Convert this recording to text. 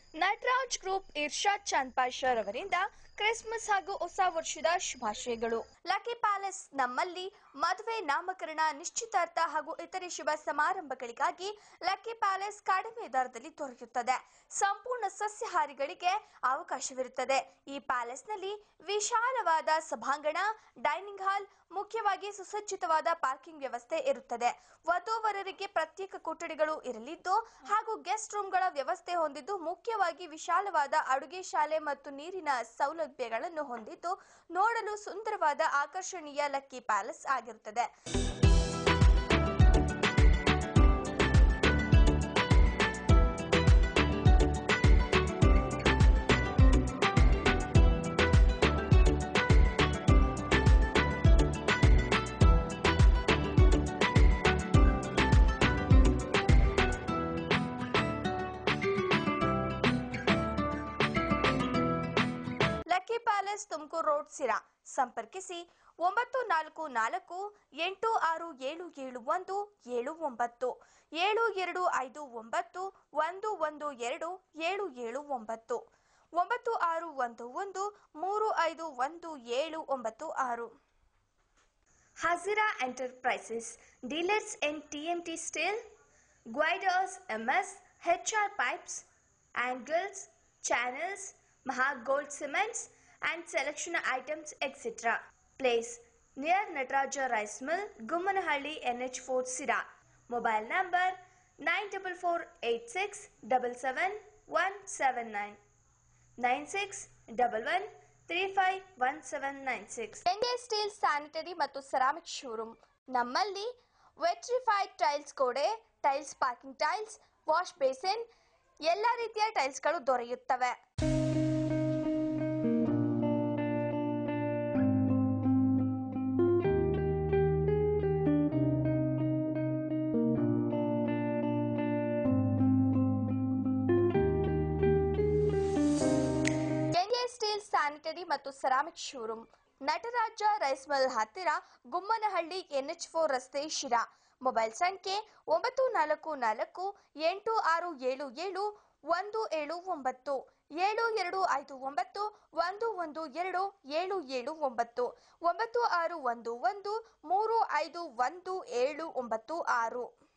Nataraj group Irshad Chand Pasha ರವರಿಂದ Christmas ಹಾಗೂ ಹೊಸ ವರ್ಷದ ಶುಭಾಶಯಗಳು ಲಕ್ಕಿ ಪ್ಯಾಲೇಸ್ ನಮ್ಮಲ್ಲಿ ಮದುವೆ ನಾಮಕರಣ ನಿಶ್ಚಿತಾರ್ಥ ಹಾಗೂ ಇತರೆ ಶುಭ ಸಮಾರಂಭಗಳಿಗಾಗಿ ಲಕ್ಕಿ ಪ್ಯಾಲೇಸ್ ಕಡಿಮೆ ದರದಲ್ಲಿ ದೊರೆಯುತ್ತದೆ ಸಂಪೂರ್ಣ ಸಸ್ಯಾಹಾರಿಗಳಿಗೆ ಅವಕಾಶವಿರುತ್ತದೆ ಈ ಪ್ಯಾಲೇಸ್ನಲ್ಲಿ ವಿಶಾಲವಾದ ಸಭಾಂಗಣ ಡೈನಿಂಗ್ ಹಾಲ್ ಮುಖ್ಯವಾಗಿ ಸುಸಜ್ಜಿತವಾದ ಪಾರ್ಕಿಂಗ್ ವ್ಯವಸ್ಥೆ ಇರುತ್ತದೆ ವಧುವರರಿಗೆ ಪ್ರತ್ಯೇಕ ಕೊಠಡಿಗಳು ಇರಲಿದ್ದು ಹಾಗೂ ಗೆಸ್ಟ್ ರೂಮ್ಗಳ ವ್ಯವಸ್ಥೆ ಹೊಂದಿದ್ದು ಮುಖ್ಯವಾಗಿ ವಿಶಾಲವಾದ ಅಡುಗೆ ಶಾಲೆ ಮತ್ತು ನೀರಿನ ಸೌಲಭ್ಯಗಳನ್ನು ಹೊಂದಿದ್ದು ನೋಡಲು ಸುಂದರವಾದ ಆಕರ್ಷಣೀಯ ಲಕ್ಕಿ ಪ್ಯಾಲೇಸ್ ಆಗಿರುತ್ತದೆ lucky palace Tumkur road Sira ಸಂಪರ್ಕಿಸಿ ಒಂಬತ್ತು ನಾಲ್ಕು ನಾಲ್ಕು ಎಂಟು ಆರು ಏಳು ಏಳು ಒಂದು ಏಳು ಒಂಬತ್ತು ಏಳು ಎರಡು ಐದು ಒಂಬತ್ತು ಒಂದು ಒಂದು ಎರಡು ಏಳು ಏಳು ಒಂಬತ್ತು ಒಂಬತ್ತು ಆರು ಒಂದು ಒಂದು ಮೂರು ಐದು ಒಂದು ಏಳು ಒಂಬತ್ತು ಆರು Hajira enterprises dealers in TMT steel girders MS HR pipes angles, channels, Maha Gold cements and selection items etc. Place near Nataraja Rice Mill, Gummanahalli NH4 Sira. Mobile number 94486 77179 9611 351796 India steel sanitary ಮತ್ತು ceramic showroom ನಮ್ಮಲ್ಲಿ vitrified tiles ಗೋಡೆ tiles parking tiles wash basin ಎಲ್ಲ ರೀತಿಯ ಟೈಲ್ಸ್ಗಳು ದೊರೆಯುತ್ತವೆ India steel sanitary ಮತ್ತು ceramic showroom Nataraja rice mill ಹತ್ತಿರ Gummanahalli NH four ರಸ್ತೆ ಶಿರಾ ಮೊಬೈಲ್ ಸಂಖ್ಯೆ ಒಂಬತ್ತು ನಾಲ್ಕು ನಾಲ್ಕು ಎಂಟು ಆರು ಏಳು ಏಳು ಒಂದು ಏಳು ಒಂಬತ್ತು ಏಳು ಎರಡು ಐದು ಒಂಬತ್ತು ಒಂದು ಒಂದು ಎರಡು ಏಳು ಏಳು ಒಂಬತ್ತು ಒಂಬತ್ತು ಆರು ಒಂದು ಒಂದು ಮೂರು ಐದು ಒಂದು ಏಳು ಒಂಬತ್ತು ಆರು